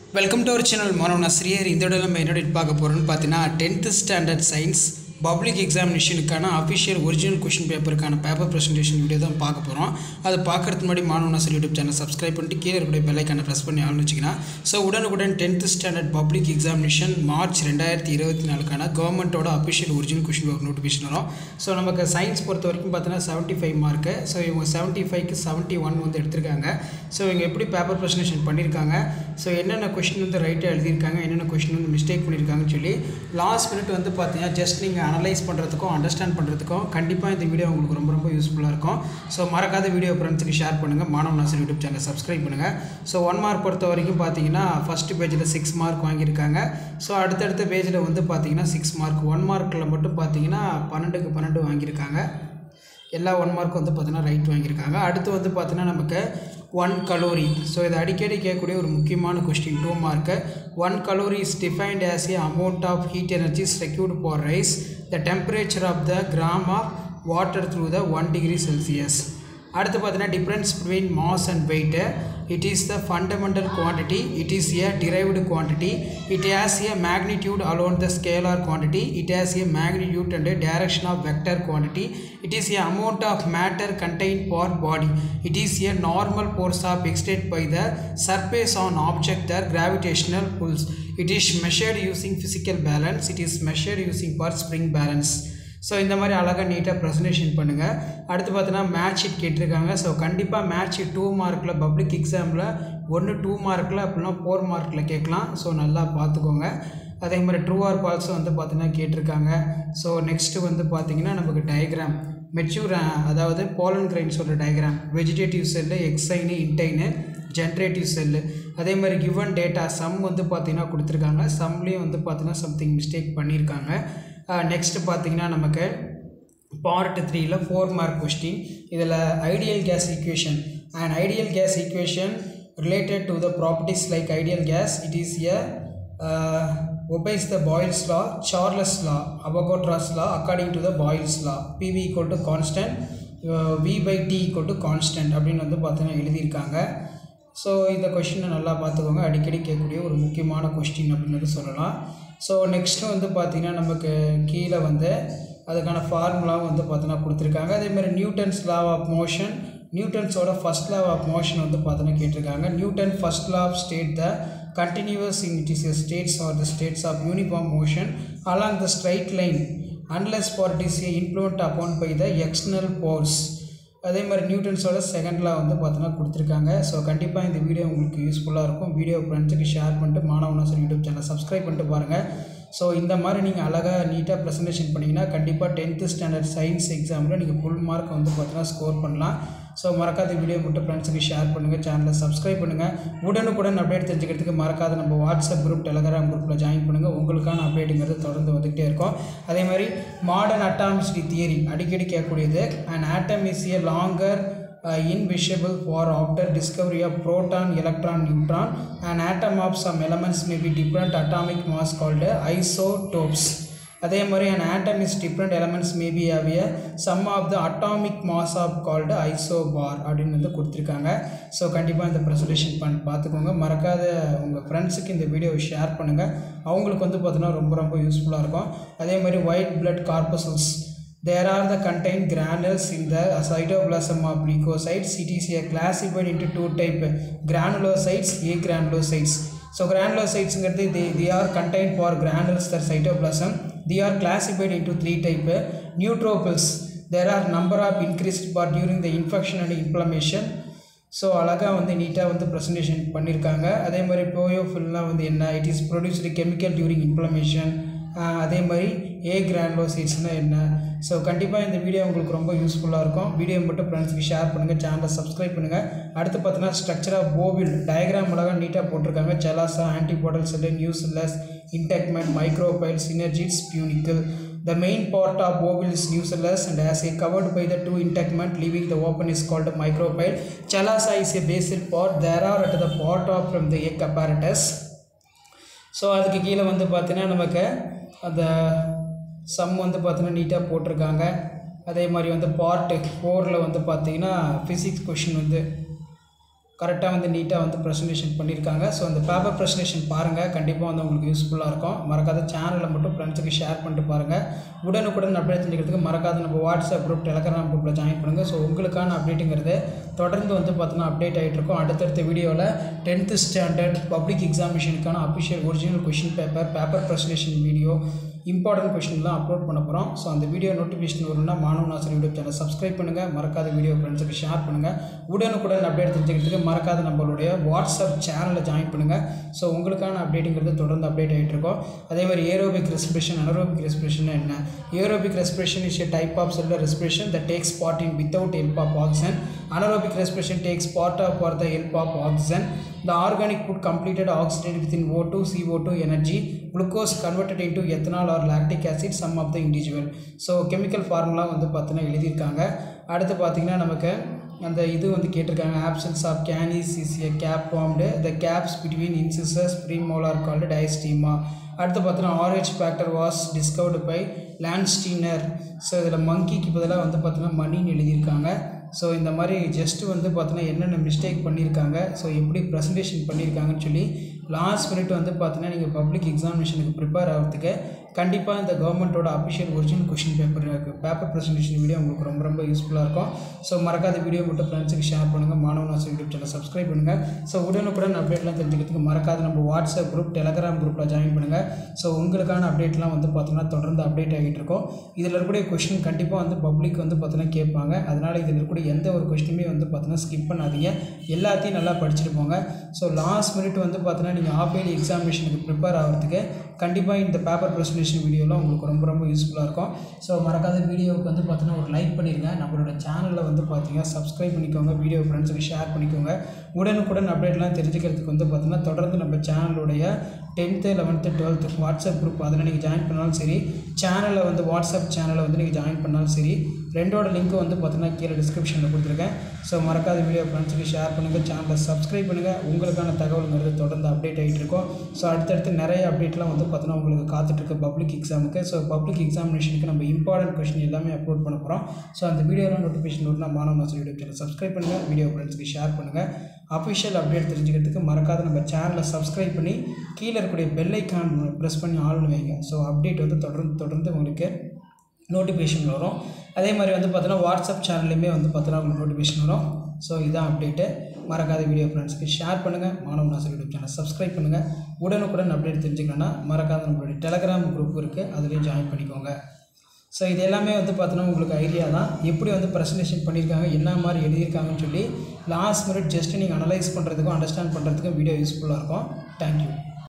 Welcome to our channel மாணவ ஆசிரியர் இந்த இடம் நம்ம என்னோட பார்க்க போகிறோம்னு பார்த்தீங்கன்னா டென்த்து ஸ்டாண்டர்ட் சயின்ஸ் பப்ளிக் எக்ஸாமினேஷனுக்கான அஃபிஷியல் ஒரிஜினல் கொஷின் பேப்பருக்கான பேப்பர் ப்ரெசன்டேஷன் வீடியோ தான் பார்க்க போகிறோம் அதை பார்க்கறதுக்கு முன்னாடி மாணவ ஆசிரியர் யூடியூப் சேனல் சப்ஸ்கிரைப் பண்ணிட்டு கீழே இருக்கிற பெல்லைக்கான ப்ரெஸ் பண்ணி ஆள்னு வச்சிங்கன்னா ஸோ உடனுக்குடன் tenth standard public examination March ரெண்டாயிரத்தி இருபத்தி நாலுக்கான கவர்மெண்ட்டோட official original question paper notification வரும் ஸோ நமக்கு சயின்ஸ் பொறுத்த வரைக்கும் பார்த்தீங்கன்னா செவன்ட்டி ஃபைவ் மார்க்கு ஸோ இவங்க செவன்ட்டி ஃபைவ்க்கு செவன்ட்டி ஒன் வந்து எடுத்திருக்காங்க ஸோ இவங்க எப்படி பேப்பர் ப்ரெசன்டேஷன் பண்ணியிருக்காங்க ஸோ என்னென்ன கொஷின் வந்து ரைட்டாக எழுதியிருக்காங்க என்னென்ன கொஷின் வந்து மிஸ்டேக் பண்ணியிருக்காங்கன்னு சொல்லி லாஸ்ட் மினிட் வந்து பார்த்தீங்கன்னா ஜஸ்ட் நீங்கள் அனலைஸ் பண்ணுறதுக்கும் அண்டர்ஸ்டாண்ட் பண்ணுறதுக்கும் கண்டிப்பாக இந்த வீடியோ உங்களுக்கு ரொம்ப ரொம்ப யூஸ்ஃபுல்லாக இருக்கும் ஸோ மறக்காத வீடியோ ஃப்ரெண்ட்ஸுக்கு ஷேர் பண்ணுங்கள் மாணவ நாசர் யூடியூப் சேனல் சப்ஸ்கிரைப் பண்ணுங்கள் ஸோ ஒன் மார்க் பொறுத்த வரைக்கும் பார்த்தீங்கன்னா ஃபஸ்ட் பேஜில் சிக்ஸ் மார்க் வாங்கியிருக்காங்க ஸோ அடுத்தடுத்த பேஜில் வந்து பார்த்தீங்கன்னா சிக்ஸ் மார்க் ஒன் மார்க்கில் மட்டும் பார்த்தீங்கன்னா பன்னெண்டுக்கு பன்னெண்டு வாங்கியிருக்காங்க எல்லா ஒன் மார்க் வந்து பார்த்தீங்கன்னா ரைட் வாங்கியிருக்காங்க அடுத்து வந்து பார்த்தீங்கன்னா நமக்கு ஒன் கலோரி ஸோ இது அடிக்கடி கேட்கக்கூடிய ஒரு முக்கியமான question two mark one calorie is defined as a amount of heat energy secured for rise the temperature of the gram of water through the one degree Celsius அடுத்து பார்த்தீங்கன்னா difference between mass and weight it is the fundamental quantity it is a derived quantity it has a magnitude alone the scalar quantity it has a magnitude and direction of vector quantity it is a amount of matter contain for body it is a normal force of exerted by the surface on object their gravitational pulls it is measured using physical balance it is measured using for spring balance so இந்த மாதிரி அழகாக நீட்டாக presentation பண்ணுங்கள் அடுத்து பார்த்தீங்கன்னா match sheet கேட்டிருக்காங்க so கண்டிப்பாக match sheet two மார்க்கில் பப்ளிக் எக்ஸாமில் ஒன்று டூ மார்க்கில் அப்படின்னா ஃபோர் மார்க்கில் கேட்கலாம் ஸோ நல்லா பார்த்துக்கோங்க அதே மாதிரி ட்ரூ ஆர் பால்ஸும் வந்து பார்த்தீங்கன்னா கேட்டிருக்காங்க ஸோ நெக்ஸ்ட்டு வந்து பார்த்தீங்கன்னா நமக்கு டயக்ராம் மெச்சூர் அதாவது போலன் கிரைன்ஸோட diagram vegetative cell exine intine generative cell அதே மாதிரி கிவன் டேட்டா சம் வந்து பார்த்தீங்கன்னா கொடுத்துருக்காங்க சம்லேயும் வந்து பார்த்தீங்கன்னா சம்திங் மிஸ்டேக் பண்ணியிருக்காங்க நெக்ஸ்ட்டு பார்த்தீங்கன்னா நமக்கு பார்ட் த்ரீயில் ஃபோர் மார்க் கொஸ்டின் இதில் ideal gas equation and ideal gas equation related to the properties like ideal gas it is a obeys the Boyle's law Charles law Avogadro's law according to the Boyle's law PV equal to constant V by T equal to constant அப்படின்னு வந்து பார்த்தீங்கன்னா எழுதியிருக்காங்க so இந்த கொஷினை நல்லா பார்த்துக்கோங்க அடிக்கடி கேட்கக்கூடிய ஒரு முக்கியமான கொஸ்டின் அப்படின்னு சொல்லலாம் ஸோ நெக்ஸ்ட்டு வந்து பார்த்திங்கன்னா நமக்கு கீழே வந்து அதுக்கான ஃபார்முலாவும் வந்து பார்த்தீங்கன்னா கொடுத்துருக்காங்க அதேமாதிரி நியூட்டன்ஸ் லா ஆஃப் மோஷன் நியூட்டன்ஸோட ஃபஸ்ட் லா ஆஃப் மோஷன் வந்து பார்த்தீங்கன்னா கேட்டிருக்காங்க Newton first law of state the continuous in it is states are the states of uniform motion along the straight line unless for it is influent upon by the external force அதே மாதிரி நியூட்டன்ஸோட செகண்டில் வந்து பார்த்தோன்னா கொடுத்துருக்காங்க so கண்டிப்பாக இந்த video உங்களுக்கு யூஸ்ஃபுல்லாக இருக்கும் வீடியோ ஃப்ரெண்ட்ஸுக்கு ஷேர் பண்ணிட்டு மாணவனாசர் யூடியூப் சேனல் சப்ஸ்கிரைப் பண்ணிட்டு பாருங்கள் ஸோ இந்த மாதிரி நீங்கள் அழகாக நீட்டாக ப்ரெசன்டேஷன் பண்ணிங்கன்னா கண்டிப்பாக டென்த்து ஸ்டாண்டர்ட் சயின்ஸ் எக்ஸாமில் நீங்கள் ஃபுல் மார்க் வந்து பார்த்தீங்கன்னா ஸ்கோர் பண்ணலாம் ஸோ மறக்காத வீடியோ மட்டும் ஃப்ரெண்ட்ஸுக்கு ஷேர் பண்ணுங்கள் சேனலை சப்ஸ்கிரைப் பண்ணுங்கள் உடனுக்குடன் அப்டேட் தெரிஞ்சுக்கிறதுக்கு மறக்காத நம்ம வாட்ஸ்அப் குரூப் டெலகிராம் குரூப்பில் ஜாயின் பண்ணுங்கள் உங்களுக்கான அப்டேட்டுங்கிறது தொடர்ந்து வந்துகிட்டே இருக்கும் அதே மாதிரி மாடர்ன் அட்டாமிஸ்டி தியரி அடிக்கடி கேட்கக்கூடியது and atom is a longer uh, invisible for after discovery of proton electron neutron an atom of some elements may be different atomic mass called isotopes அதே மாதிரி an atom is different elements may be have a sum of the atomic mass of called isobar அப்படின்னு வந்து கொடுத்துருக்காங்க so கண்டிப்பாக இந்த presentation பண்ணி பார்த்துக்கோங்க மறக்காத உங்கள் ஃப்ரெண்ட்ஸுக்கு இந்த வீடியோவை ஷேர் பண்ணுங்கள் அவங்களுக்கு வந்து பார்த்தீங்கன்னா ரொம்ப ரொம்ப யூஸ்ஃபுல்லாக இருக்கும் அதே மாதிரி white blood corpuscles There are the contained granules in the cytoplasm of leukocytes. It is a classified into two type granulocytes, agranulocytes. So granulocytes they, they are contained for granules the cytoplasm. They are classified into three type. Neutrophils. There are number of increased but during the infection and inflammation. So அழகாக வந்து நீட்டாக வந்து presentation பண்ணியிருக்காங்க அதே மாதிரி போயோஃபில்லாம் வந்து என்ன it is produced chemical during inflammation அதே மாதிரி ஏ கிரானுலோசைட்ஸ்னால் என்ன ஸோ கண்டிப்பாக இந்த வீடியோ உங்களுக்கு ரொம்ப யூஸ்ஃபுல்லாக இருக்கும் வீடியோ மட்டும் ஃப்ரெண்ட்ஸுக்கு ஷேர் பண்ணுங்கள் சேனலை சப்ஸ்கிரைப் பண்ணுங்கள் அடுத்து பார்த்தீங்கன்னா ஸ்ட்ரக்சர் ஆஃப் போவில் டயக்ராம் அழகாக நீட்டாக போட்டிருக்காங்க chalaza antipodal cell nucellus integument micropyle synergids funicle The main part of bovil is nucellus and as a covered by the two integument leaving the open is called micropyle. Chalasa is a basal part. There are at the part of from the egg apparatus. So அதுக்கு கீழே வந்து பார்த்தீங்கன்னா நமக்கு அந்த some வந்து பார்த்தீங்கன்னா நீட்டாக போட்டிருக்காங்க அதே மாதிரி வந்து பார்ட்டு ஃபோரில் வந்து பார்த்தீங்கன்னா ஃபிசிக்ஸ் கொஷின் வந்து கரெக்டாக வந்து நீட்டாக வந்து ப்ரெசன்டேஷன் பண்ணியிருக்காங்க ஸோ அந்த பேப்பர் ப்ரெசன்டேஷன் பாருங்கள் கண்டிப்பாக வந்து உங்களுக்கு யூஸ்ஃபுல்லாக இருக்கும் மறக்காத சேனலை மட்டும் ஃப்ரெண்ட்ஸுக்கு ஷேர் பண்ணிட்டு பாருங்கள் உடனுக்குடன் அப்டேட் தெரிஞ்சுக்கிறதுக்கு மறக்காத நம்ம வாட்ஸ்அப் குரூப் டெலகிராம் குரூப்பில் ஜாயின் பண்ணுங்கள் ஸோ உங்களுக்கான அப்டேட்டுங்கிறது தொடர்ந்து வந்து பார்த்தீங்கன்னா அப்டேட் ஆகிட்டு இருக்கும் அடுத்தடுத்த வீடியோவில் டென்த்து ஸ்டாண்டர்ட் பப்ளிக் எக்ஸாமினேஷனுக்கான official original question paper paper presentation video important கொஷின்லாம் அப்லோட் பண்ண போகிறோம் ஸோ அந்த வீடியோ நோட்டிஃபிகேஷன் வரும்னா மாணவ நாசர் யூடியூப் சேனல் சப்ஸ்கிரைப் பண்ணுங்கள் மறக்காத வீடியோ ஃப்ரெண்ட்ஸுக்கு ஷேர் பண்ணுங்கள் உடனுக்குடன் அப்டேட் தெரிஞ்சுக்கிறதுக்கு மறக்காத நம்மளுடைய வாட்ஸ்அப் சேனலை ஜாயின் பண்ணுங்கள் ஸோ உங்களுக்கான அப்டேட்டுங்கிறது தொடர்ந்து அப்டேட் ஆகிட்டு இருக்கும் அதே மாதிரி ஏரோபிக் ரெஸ்பிரேஷன் அனரோபிக் ரெஸ்பிரேஷன் என்ன aerobic respiration is a type of cellular respiration that takes part in without help of oxygen anaerobic respiration takes part of for the help of oxygen the organic food completed oxygenated within O2 CO2 energy glucose converted into ethanol or lactic acid some of the individual so chemical formula வந்து பார்த்தீங்கன்னா எழுதியிருக்காங்க அடுத்து பார்த்தீங்கன்னா நமக்கு அந்த இது வந்து கேட்டிருக்காங்க absence of canines is a gap formed the gaps between incisors premolar called diastema அடுத்து பார்த்தீங்கன்னா Rh factor was discovered by Landsteiner so இதில் மங்கிக்கு பதிலாக வந்து பார்த்தீங்கன்னா மணின்னு எழுதியிருக்காங்க ஸோ இந்த மாதிரி ஜஸ்ட்டு வந்து பார்த்தீங்கன்னா என்னென்ன மிஸ்டேக் பண்ணியிருக்காங்க ஸோ எப்படி ப்ரெசன்டேஷன் பண்ணியிருக்காங்கன்னு சொல்லி லாஸ்ட் மினிட் வந்து பார்த்தீங்கன்னா நீங்கள் பப்ளிக் எக்ஸாமினேஷனுக்கு ப்ரிப்பேர் ஆகிறதுக்கு கண்டிப்பாக இந்த கவர்மெண்ட்டோட official original question paper paper presentation video உங்களுக்கு ரொம்ப ரொம்ப யூஸ்ஃபுல்லாக இருக்கும் ஸோ மறக்காத வீடியோ மட்டும் ஃப்ரெண்ட்ஸுக்கு ஷேர் பண்ணுங்கள் மாணவனாசு யூடியூப் சேனல் சப்ஸ்கிரைப் பண்ணுங்கள் ஸோ உடனுக்குடன் அப்டேட்லாம் தெரிஞ்சுக்கிறதுக்கு மறக்காத நம்ம வாட்ஸ்அப் குரூப் டெலகிராம் குரூப்பில் ஜாயின் பண்ணுங்கள் ஸோ உங்களுக்கான அப்டேட்லாம் வந்து பார்த்தீங்கன்னா தொடர்ந்து அப்டேட் ஆகிட்டு இருக்கும் இதில் இருக்கக்கூடிய கொஷின் கண்டிப்பாக வந்து பப்ளிக் வந்து பார்த்தீங்கன்னா கேட்பாங்க அதனால் இதில் இருக்கக்கூடிய எந்த ஒரு கொஸ்டினுமே வந்து பார்த்தீங்கன்னா ஸ்கிப் பண்ணாதீங்க எல்லாத்தையும் நல்லா படிச்சுட்டு போங்க ஸோ லாஸ்ட் மினிட் வந்து பார்த்தீங்கன்னா நீங்கள் ஆஃப் இயர்லி எக்ஸாமினேஷனுக்கு ப்ரிப்பேர் ஆகிறதுக்கு கண்டிப்பாக இந்த பேப்பர் ப்ரெசன்டேஷன் வீடியோலாம் உங்களுக்கு ரொம்ப ரொம்ப யூஸ்ஃபுல்லாக இருக்கும் ஸோ மறக்காத வீடியோவுக்கு வந்து பார்த்தீங்கன்னா ஒரு லைக் பண்ணிடுங்க நம்மளோட சேனலில் வந்து பார்த்தீங்கன்னா சப்ஸ்கிரைப் பண்ணிக்கோங்க வீடியோ ஃப்ரெண்ட்ஸுக்கு ஷேர் பண்ணிக்கோங்க உடனுக்குடன் அப்டேட்லாம் தெரிஞ்சுக்கிறதுக்கு வந்து பார்த்தீங்கன்னா தொடர்ந்து நம்ம சேனலுடைய tenth eleventh twelfth WhatsApp group அதில் நீங்கள் ஜாயின் பண்ணாலும் சரி சேனலில் வந்து வாட்ஸ்அப் சேனலை வந்து நீங்கள் ஜாயின் பண்ணாலும் சரி ரெண்டோட லிங்க்கும் வந்து பார்த்தீங்கன்னா கீழே டிஸ்கிரிப்ஷனில் கொடுத்துருக்கேன் ஸோ மறக்காத வீடியோ ஃப்ரெண்ட்ஸுக்கு ஷேர் பண்ணுங்கள் சேனலை சப்ஸ்கிரைப் பண்ணுங்கள் உங்களுக்கான தகவலுங்கிறது தொடர்ந்து அப்டேட் ஆகிட்டு இருக்கும் ஸோ அடுத்தடுத்து நிறைய அப்டேட்லாம் வந்து பார்த்தீங்கன்னா உங்களுக்கு காத்துட்ருக்கு பப்ளிக் எக்ஸாமுக்கு ஸோ பப்ளிக் எக்ஸாமினேஷனுக்கு நம்ம இம்பார்ட்டன்ட் கொஷின் எல்லாமே அப்லோட் பண்ண போகிறோம் ஸோ அந்த வீடியோலாம் நோட்டிஃபிகேஷன் வரணும் மாணவ மாஸ்டர் யூடியூப் சேனல் சப்ஸ்கிரைப் பண்ணுங்கள் வீடியோ ஃப்ரெண்ட்ஸுக்கு ஷேர் பண்ணுங்கள் அஃபிஷியல் அப்டேட் தெரிஞ்சுக்கிறதுக்கு மறக்காத நம்ம சேனலை சப்ஸ்கிரைப் பண்ணி கீழே இருக்கக்கூடிய பெல் ஐக்கான் ப்ரெஸ் பண்ணி ஆள்னு வைங்க ஸோ அப்டேட் வந்து தொடர்ந்து தொடர்ந்து உங்களுக்கு நோட்டிஃபிகேஷன் வரும் அதே மாதிரி வந்து பார்த்தீங்கன்னா வாட்ஸ்அப் சேனல்லையுமே வந்து பார்த்தீங்கன்னா உங்களுக்கு நோட்டிஃபிகேஷன் வரும் ஸோ இதான் அப்டேட்டு மறக்காத வீடியோ ஃப்ரெண்ட்ஸ்க்கு ஷேர் பண்ணுங்கள் மாணவ நாசர் யூடியூப் சேனல் சப்ஸ்கிரைப் பண்ணுங்கள் உடனுக்குடன் அப்டேட் தெரிஞ்சுக்கணும்னா மறக்காத நம்மளுடைய டெலகிராம் குரூப் இருக்குது அதுலேயும் ஜாயின் பண்ணிக்கோங்க ஸோ இது எல்லாமே வந்து பார்த்தோன்னா உங்களுக்கு ஐடியா தான் எப்படி வந்து ப்ரெசன்டேஷன் பண்ணியிருக்காங்க என்ன மாதிரி எழுதியிருக்காங்கன்னு சொல்லி லாஸ்ட் மினிட் ஜஸ்ட் நீங்கள் அனலைஸ் பண்ணுறதுக்கும் அண்டர்ஸ்டாண்ட் பண்ணுறதுக்கும் வீடியோ யூஸ்ஃபுல்லாக இருக்கும் தேங்க்யூ